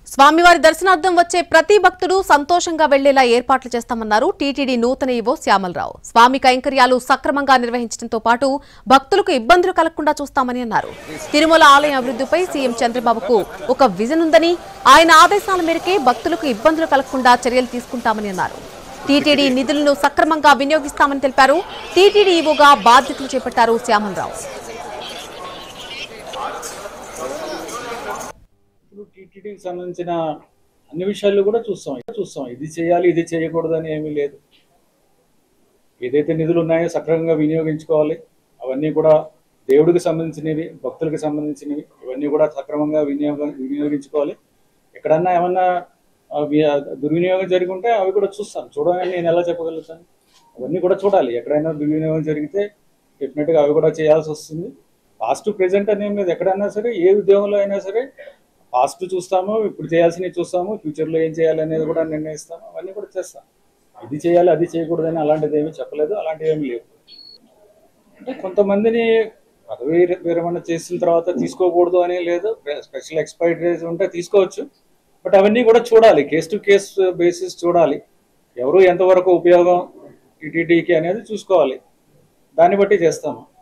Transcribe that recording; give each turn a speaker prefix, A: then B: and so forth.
A: స్వామివారి దర్శనార్థం వచ్చే ప్రతి భక్తుడు సంతోషంగా వెళ్లేలా ఏర్పాట్లు చేస్తామన్నారు టీటీడీ నూతన ఈవో శ్యామలరావు స్వామి కైంకర్యాలు సక్రమంగా నిర్వహించడంతో పాటు భక్తులకు ఇబ్బందులు కలగకుండా చూస్తామని అన్నారు తిరుమల ఆలయం అభివృద్ధిపై సీఎం చంద్రబాబుకు ఒక విజన్ ఉందని ఆయన ఆదేశాల మేరకే భక్తులకు ఇబ్బందులు కలగకుండా చర్యలు తీసుకుంటామని అన్నారు టీటీడీ నిధులను సక్రమంగా వినియోగిస్తామని తెలిపారు టీటీడీ ఈవోగా బాధ్యతలు చేపట్టారు శ్యామలరావు
B: ఇప్పుడు టీటీడీకి సంబంధించిన అన్ని విషయాలు కూడా చూస్తాం చూస్తాం ఇది చేయాలి ఇది చేయకూడదు అని ఏమీ లేదు ఏదైతే నిధులు ఉన్నాయో సక్రమంగా వినియోగించుకోవాలి అవన్నీ కూడా దేవుడికి సంబంధించినవి భక్తులకు సంబంధించినవి ఇవన్నీ కూడా సక్రమంగా వినియోగం వినియోగించుకోవాలి ఎక్కడన్నా ఏమన్నా ఆ, వి- దుర్వినియోగం జరిగి ఉంటే అవి కూడా చూస్తాను చూడగానే నేను ఎలా చెప్పగలుగుతాను అవన్నీ కూడా చూడాలి ఎక్కడైనా దుర్వినియోగం జరిగితే డెఫినెట్గా అవి కూడా చేయాల్సి వస్తుంది పాస్ట్ ప్రెజెంట్ అని ఏం లేదు ఎక్కడైనా సరే ఏ ఉద్యోగంలో అయినా సరే పాస్ట్ చూస్తాము ఇప్పుడు చేయాల్సినవి చూస్తాము ఫ్యూచర్లో ఏం చేయాలి అనేది కూడా నిర్ణయిస్తాము అవన్నీ కూడా చేస్తాం ఇది చేయాలి అది చేయకూడదని అలాంటిది ఏమీ చెప్పలేదు అలాంటివి ఏమీ లేవు అంటే కొంతమందిని పదవి విరమణ చేసిన తర్వాత తీసుకోకూడదు అని లేదు స్పెషల్ ఎక్స్పైరీస్ ఉంటే తీసుకోవచ్చు బట్ అవన్నీ కూడా చూడాలి కేస్ టు కేస్ బేసిస్ చూడాలి ఎవరు ఎంతవరకు ఉపయోగం టీటీడీకి అనేది చూసుకోవాలి దాన్ని బట్టి చేస్తాము